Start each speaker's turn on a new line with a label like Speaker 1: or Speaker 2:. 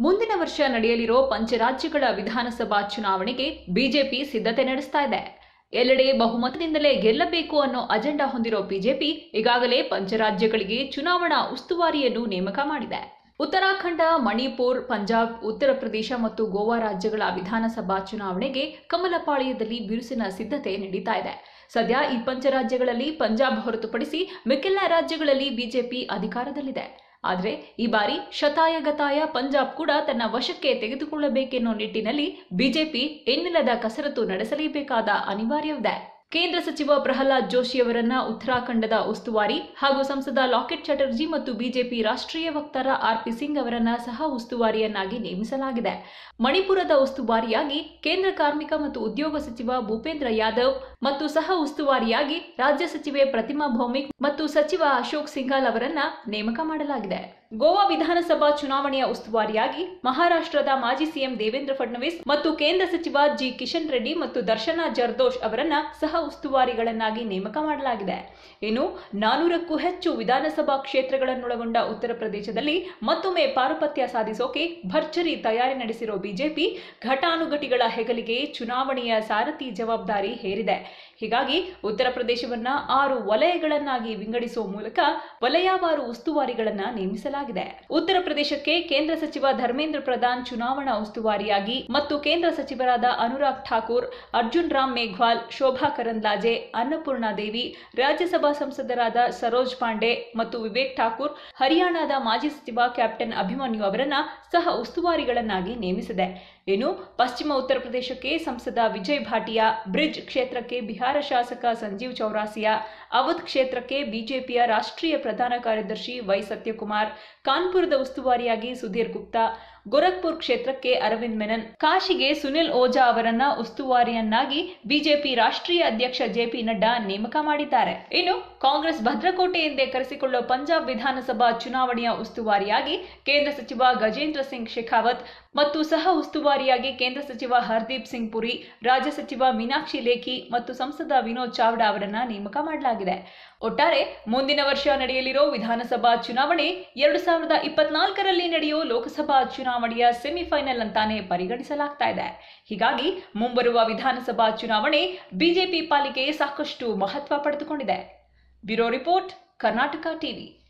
Speaker 1: ಮುಂದಿನ ವರ್ಷ ನಡೆಯಲಿರೋ ಪಂಚರಾಜ್ಯಗಳ ವಿಧಾನಸಭಾ ಚುನಾವಣೆಗೆ ಬಿಜೆಪಿ ಸಿದ್ಧತೆ ನಡೆಸ್ತಾ ಇದೆ ಎಲ್ಲೆಡೆ ಬಹುಮತದಿಂದಲೇ ಗೆಲ್ಲಬೇಕು ಅನ್ನೋ ಅಜೆಂಡಾ ಹೊಂದಿರೋ ಬಿಜೆಪಿ ಈಗಾಗಲೇ ಪಂಚರಾಜ್ಯಗಳಿಗೆ ಚುನಾವಣಾ ಉಸ್ತುವಾರಿಯನ್ನು ನೇಮಕ ಮಾಡಿದೆ ಉತ್ತರಾಖಂಡ ಮಣಿಪುರ್ ಪಂಜಾಬ್ ಉತ್ತರ ಪ್ರದೇಶ ಮತ್ತು ಗೋವಾ ರಾಜ್ಯಗಳ ವಿಧಾನಸಭಾ ಚುನಾವಣೆಗೆ ಕಮಲಪಾಳ್ಯದಲ್ಲಿ ಬಿರುಸಿನ ಸಿದ್ಧತೆ ನಡೀತಾ ಇದೆ ಸದ್ಯ ಈ ಪಂಚರಾಜ್ಯಗಳಲ್ಲಿ ಪಂಜಾಬ್ ಹೊರತುಪಡಿಸಿ ಮಿಕ್ಕೆಲ್ಲ ರಾಜ್ಯಗಳಲ್ಲಿ ಬಿಜೆಪಿ ಅಧಿಕಾರದಲ್ಲಿದೆ ಆದರೆ ಈ ಬಾರಿ ಶತಾಯಗತಾಯ ಪಂಜಾಬ್ ಕೂಡ ತನ್ನ ವಶಕ್ಕೆ ತೆಗೆದುಕೊಳ್ಳಬೇಕೆನ್ನೋ ನಿಟ್ಟಿನಲ್ಲಿ ಬಿಜೆಪಿ ಎನ್ನಿಲ್ಲದ ಕಸರತ್ತು ನಡೆಸಲೇಬೇಕಾದ ಅನಿವಾರ್ಯವಿದೆ ಕೇಂದ್ರ ಸಚಿವ ಪ್ರಹ್ಲಾದ್ ಜೋಶಿ ಅವರನ್ನ ಉತ್ತರಾಖಂಡದ ಉಸ್ತುವಾರಿ ಹಾಗೂ ಸಂಸದ ಲಾಕೆಟ್ ಚಟರ್ಜಿ ಮತ್ತು ಬಿಜೆಪಿ ರಾಷ್ಟ್ರೀಯ ವಕ್ತಾರ ಆರ್ ಪಿ ಸಿಂಗ್ ಅವರನ್ನ ಸಹ ಉಸ್ತುವಾರಿಯನ್ನಾಗಿ ನೇಮಿಸಲಾಗಿದೆ ಮಣಿಪುರದ ಉಸ್ತುವಾರಿಯಾಗಿ ಕೇಂದ್ರ ಕಾರ್ಮಿಕ ಮತ್ತು ಉದ್ಯೋಗ ಸಚಿವ ಭೂಪೇಂದ್ರ ಯಾದವ್ ಮತ್ತು ಸಹ ಉಸ್ತುವಾರಿಯಾಗಿ ರಾಜ್ಯ ಸಚಿವೆ ಪ್ರತಿಮಾ ಭೌಮಿಕ್ ಮತ್ತು ಸಚಿವ ಅಶೋಕ್ ಸಿಂಘಾಲ್ ಅವರನ್ನ ನೇಮಕ ಮಾಡಲಾಗಿದೆ ಗೋವಾ ವಿಧಾನಸಭಾ ಚುನಾವಣೆಯ ಉಸ್ತುವಾರಿಯಾಗಿ ಮಹಾರಾಷ್ಟ್ರದ ಮಾಜಿ ಸಿಎಂ ದೇವೇಂದ್ರ ಫಡ್ನವೀಸ್ ಮತ್ತು ಕೇಂದ್ರ ಸಚಿವ ಜಿ ಕಿಶನ್ ರೆಡ್ಡಿ ಮತ್ತು ದರ್ಶನ ಜರ್ದೋಶ್ ಅವರನ್ನ ಸಹ ಉಸ್ತುವಾರಿಗಳನ್ನಾಗಿ ನೇಮಕ ಮಾಡಲಾಗಿದೆ ಇನ್ನು ನಾನೂರಕ್ಕೂ ಹೆಚ್ಚು ವಿಧಾನಸಭಾ ಕ್ಷೇತ್ರಗಳನ್ನೊಳಗೊಂಡ ಉತ್ತರ ಪ್ರದೇಶದಲ್ಲಿ ಮತ್ತೊಮ್ಮೆ ಪಾರುಪತ್ಯ ಸಾಧಿಸೋಕೆ ಭರ್ಜರಿ ತಯಾರಿ ನಡೆಸಿರೋ ಬಿಜೆಪಿ ಘಟಾನುಘಟಿಗಳ ಹೆಗಲಿಗೆ ಚುನಾವಣೆಯ ಸಾರಥಿ ಜವಾಬ್ದಾರಿ ಹೇರಿದೆ ಹೀಗಾಗಿ ಉತ್ತರ ಪ್ರದೇಶವನ್ನ ಆರು ವಲಯಗಳನ್ನಾಗಿ ವಿಂಗಡಿಸುವ ಮೂಲಕ ವಲಯವಾರು ಉಸ್ತುವಾರಿಗಳನ್ನ ನೇಮಿಸಲಾಗಿದೆ ಉತ್ತರ ಪ್ರದೇಶಕ್ಕೆ ಕೇಂದ್ರ ಸಚಿವ ಧರ್ಮೇಂದ್ರ ಪ್ರಧಾನ್ ಚುನಾವಣಾ ಉಸ್ತುವಾರಿಯಾಗಿ ಮತ್ತು ಕೇಂದ್ರ ಸಚಿವರಾದ ಅನುರಾಗ್ ಠಾಕೂರ್ ಅರ್ಜುನ್ ರಾಮ್ ಮೇಘ್ವಾಲ್ ಶೋಭಾ ಕರಂದ್ಲಾಜೆ ಅನ್ನಪೂರ್ಣಾ ದೇವಿ ರಾಜ್ಯಸಭಾ ಸಂಸದರಾದ ಸರೋಜ್ ಪಾಂಡೆ ಮತ್ತು ವಿವೇಕ್ ಠಾಕೂರ್ ಹರಿಯಾಣದ ಮಾಜಿ ಸಚಿವ ಕ್ಯಾಪ್ಟನ್ ಅಭಿಮನ್ಯು ಅವರನ್ನ ಸಹ ಉಸ್ತುವಾರಿಗಳನ್ನಾಗಿ ನೇಮಿಸಿದೆ ಇನ್ನು ಪಶ್ಚಿಮ ಉತ್ತರ ಪ್ರದೇಶಕ್ಕೆ ಸಂಸದ ವಿಜಯ್ ಭಾಟಿಯಾ ಬ್ರಿಡ್ಜ್ ಕ್ಷೇತ್ರಕ್ಕೆ ಬಿಹಾರ ಶಾಸಕ ಸಂಜೀವ್ ಚೌರಾಸಿಯಾ ಅವಧ್ ಕ್ಷೇತ್ರಕ್ಕೆ ಬಿಜೆಪಿಯ ರಾಷ್ಟ್ರೀಯ ಪ್ರಧಾನ ಕಾರ್ಯದರ್ಶಿ ವೈ ಸತ್ಯಕುಮಾರ್ ಕಾನ್ಪುರದ ಉಸ್ತುವಾರಿಯಾಗಿ ಸುಧೀರ್ ಗುಪ್ತಾ ಗೋರಖ್ಪುರ್ ಕ್ಷೇತ್ರಕ್ಕೆ ಅರವಿಂದ್ ಮೆನನ್ ಕಾಶಿಗೆ ಸುನಿಲ್ ಓಜಾ ಅವರನ್ನ ಉಸ್ತುವಾರಿಯನ್ನಾಗಿ ಬಿಜೆಪಿ ರಾಷ್ಟ್ರೀಯ ಅಧ್ಯಕ್ಷ ಜೆಪಿ ನಡ್ಡಾ ನೇಮಕ ಮಾಡಿದ್ದಾರೆ ಇನ್ನು ಕಾಂಗ್ರೆಸ್ ಭದ್ರಕೋಟೆ ಎಂದೇ ಕರೆಸಿಕೊಳ್ಳುವ ಪಂಜಾಬ್ ವಿಧಾನಸಭಾ ಚುನಾವಣೆಯ ಉಸ್ತುವಾರಿಯಾಗಿ ಕೇಂದ್ರ ಸಚಿವ ಗಜೇಂದ್ರ ಸಿಂಗ್ ಶೆಖಾವತ್ ಮತ್ತು ಸಹ ಉಸ್ತುವಾರಿಯಾಗಿ ಕೇಂದ್ರ ಸಚಿವ ಹರ್ದೀಪ್ ಸಿಂಗ್ ಪುರಿ ರಾಜ್ಯ ಸಚಿವ ಮೀನಾಕ್ಷಿ ಲೇಖಿ ಮತ್ತು ಸಂಸದ ವಿನೋದ್ ಚಾವ್ಡಾ ಅವರನ್ನ ನೇಮಕ ಮಾಡಲಾಗಿದೆ ಒಟ್ಟಾರೆ ಮುಂದಿನ ವರ್ಷ ನಡೆಯಲಿರೋ ವಿಧಾನಸಭಾ ಚುನಾವಣೆ ಎರಡು ಸಾವಿರದ ಇಪ್ಪತ್ನಾಲ್ಕರಲ್ಲಿ ನಡೆಯೋ ಲೋಕಸಭಾ ಚುನಾವಣೆಯ ಸೆಮಿಫೈನಲ್ ಅಂತಾನೆ ಪರಿಗಣಿಸಲಾಗ್ತಾ ಇದೆ ಹೀಗಾಗಿ ಮುಂಬರುವ ವಿಧಾನಸಭಾ ಚುನಾವಣೆ ಬಿಜೆಪಿ ಪಾಲಿಗೆ ಸಾಕಷ್ಟು ಮಹತ್ವ ಪಡೆದುಕೊಂಡಿದೆ ಬ್ಯೂರೋ ರಿಪೋರ್ಟ್ ಕರ್ನಾಟಕ ಟಿವಿ